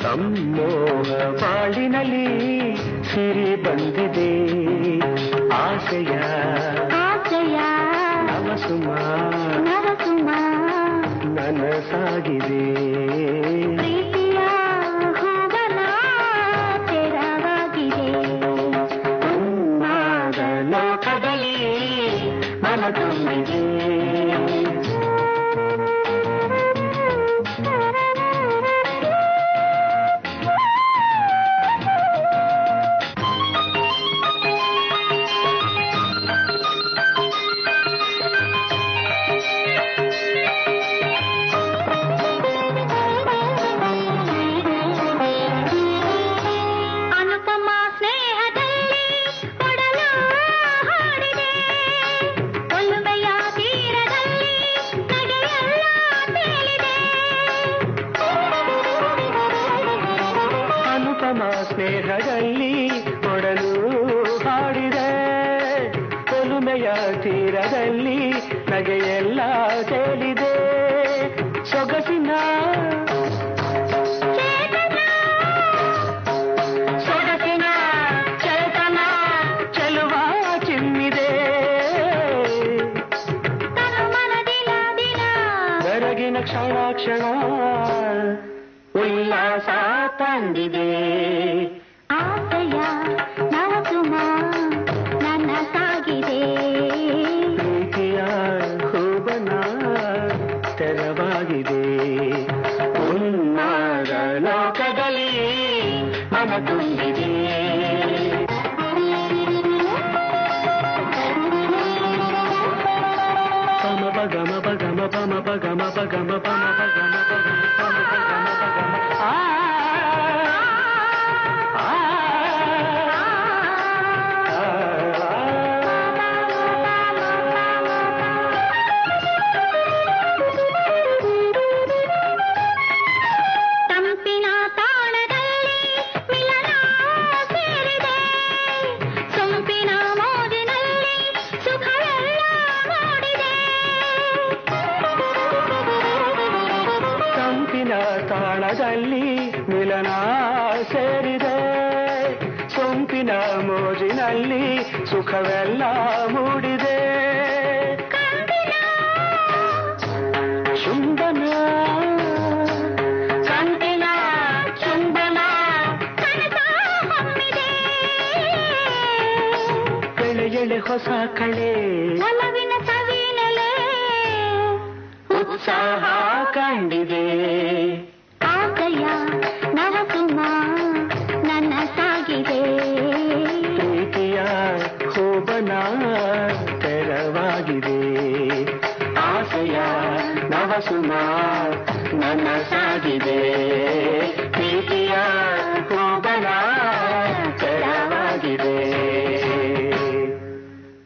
ಸಮ್ಮೋಹ ಬಾಳಿನಲ್ಲಿ ಸಿರಿ ಬಂದಿದೆ ಆಸೆಯ ಆಸೆಯ ನವಸುಮ ನರಸುಮ ನನಸಾಗಿದೆ ಪ್ರೀತಿಯ ಹೂವನ ತೆರವಾಗಿದೆ ಉನ್ಮಾದ ಲೋಕದಲ್ಲಿ ಮನ ತುಂಬಿದೆ ಅನುಪಮ ಸ್ನೇಹದಲ್ಲಿ ಕೊಡಲು ಹಾಡಿದೆ ಒಲುಮೆಯ ತೀರದಲ್ಲಿ ನಡೆಯಲ್ಲ ತೇಲಿದೆ ಅನುಪಮ ಸ್ನೇಹದಲ್ಲಿ ಕೊಡಲು ಹಾಡಿದೆ ಕೊಲುಮೆಯ ತೀರದಲ್ಲಿ ನಗೆಯೆಲ್ಲ ತೇಲಿದೆ ಸೊಗಸಿನ ಚೇತನ ಸೊಗಸಿನ ಚೇತನ ಚೆಲುವ ಚಿಮ್ಮಿದೆ ತನು ಮನ ದಿನ ದಿನ ಬೆರಗಿನ ಕ್ಷಣ ಕ್ಷಣ ಉಲ್ಲಾಸ ತಂದಿದೆ ಆಸೆಯ ನವಸುಮ ನನ್ನ ಸಾಗಿದೆ ಪ್ರೀತಿಯ ಹೂವನ ತೆರವಾಗಿದೆ ಉನ್ಮಾದ ಲೋಕದಲ್ಲಿ ಮನ ತುಂಬಿದೆ ಪಮ ಪಗಮ ಪಗಮ ಪಮ ಪಗಮ ಪಗಮ ಪಮ ಪಗಮ ಪಗಮ ಪಮ ಪಗಮ ಪಗಮ ಆ ಆ ತಂಪಿನ ತಾಣದಲ್ಲಿ ಮಿಲನ ಸೇರಿದೆ ಸೊಂಪಿನ ಮೋಜಿನಲ್ಲಿ ಸುಖವೆಲ್ಲ ಮೂಡಿದೆ ತಂಪಿನ ತಾಳದಲ್ಲಿ ಮಿಲನ ಸೇರಿದೆ ಸೊಂಪಿನ ಮೋಜಿನಲ್ಲಿ ಸುಖವೆಲ್ಲ ಮೂಡಿದೆ ಕಂದಿನ ಚುಂಬನ ಕಂದಿನ ಚುಂಬನ ಕನಸ ಹೊಮ್ಮಿದೆ ಎಳೆ ಎಳೆ ಹೊಸ ಕಳೆ ಒಲವಿನ ಸವಿನೆಲೆ ಉತ್ಸಾಹ ಕಂಡಿದೆ ಆಸೆಯ ನವಸುಮ ನನ್ನ ಸಾಗಿದೆ ಪ್ರೀತಿಯ ಹೂಬನ ತೆರವಾಗಿದೆ ಆಸೆಯ ನವಸುಮ ನನ್ನ ಸಾಗಿದೆ ಪ್ರೀತಿಯ